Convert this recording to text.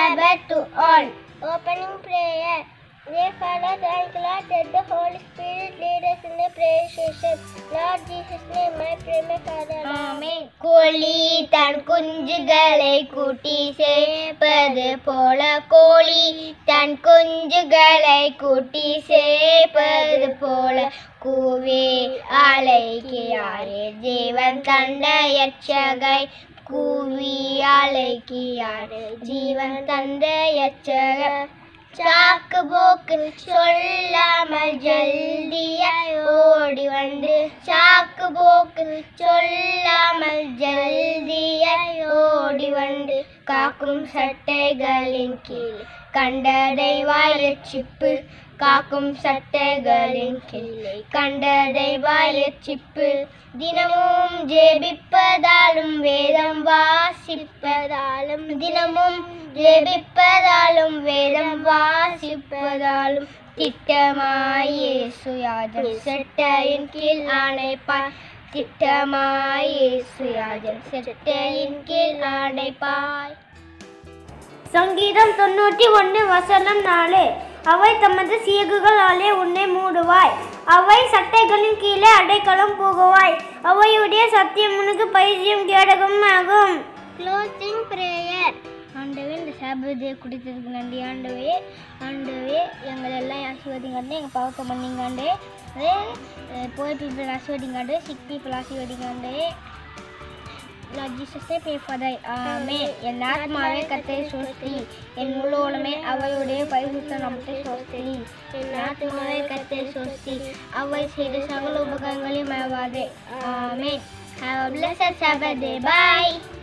Sabbath to all. Opening prayer. Dear Father, thank you, Lord, that the Holy Spirit lead us in the prayer session. Lord Jesus' name, I pray, my Father. Amen. கோழி தன் குஞ்சுகளை கூட்டி சேர்ப்பது போல கோழி தன் குஞ்சுகளை கூட்டி சேர்ப்பது போல கூவே அலைக்கு யாரே ஜீவன் கண்ட எச்சகை கூவி அலைக்கு யாரே ஜீவன் தந்த எச்சக சாக்கு போக்கு சொல்லாமல் ஜல்தியாய் ஓடி வந்து சாக்கு போக்கு சொல்லாமல் ஜல்தியாய் ஓடி வந்து காக்கும் சட்டைகளின் கீழ் கண்டதை வாயச்சிப்பு காக்கும் சட்டைகளின் கீழே கண்டதை வாயச்சிப்பு தினமும் ஜெபிப்பதாலும் வேதம் வாசிப்பதாலும் தினமும் ஜெபிப்பதாலும் வேதம் வாசிப்பதாலும் திட்டமாயே சுயாஜன் செட்டையின் கீழ் ஆணைப்பாய் திட்டமாயே சுயாஜன் செட்டையின் கீழ் ஆணைப்பாய் சங்கீதம் தொண்ணூற்றி ஒன்று வசனம் நாலு அவை தமது சீகுகளாலே உன்னை மூடுவாய் அவை சட்டைகளின் கீழே அடைக்கலம் போகுவாய் அவையுடைய சத்தியம் உனக்கு பைத்தியம் கேடகம் ஆகும் க்ளோசிங் ப்ரேயர் ஆண்டவே இந்த சாபத்தை குடித்ததுக்கு நன்றி ஆண்டவே ஆண்டவே எங்களை எல்லாம் ஆசீர்வதிங்காண்டு எங்கள் பாவத்தை பண்ணிங்காண்டு அதே போய் பீப்புள் ஆசீர்வதிங்காண்டு சிக் பீப்புள் ஆசீர்வதிங்காண்டு Lord Jesus, I pray for thy Amen. என் ஆத்மாவே கத்தை சோஸ்தி என் முழுவதுமே அவையுடைய பரிசுத்த நாமத்தை சோஸ்தி என் ஆத்மாவே கத்தை சோஸ்தி அவை செய்த சகல உபகங்களையும் மறவாதே ஆமென் Have a blessed Sabbath day. Bye.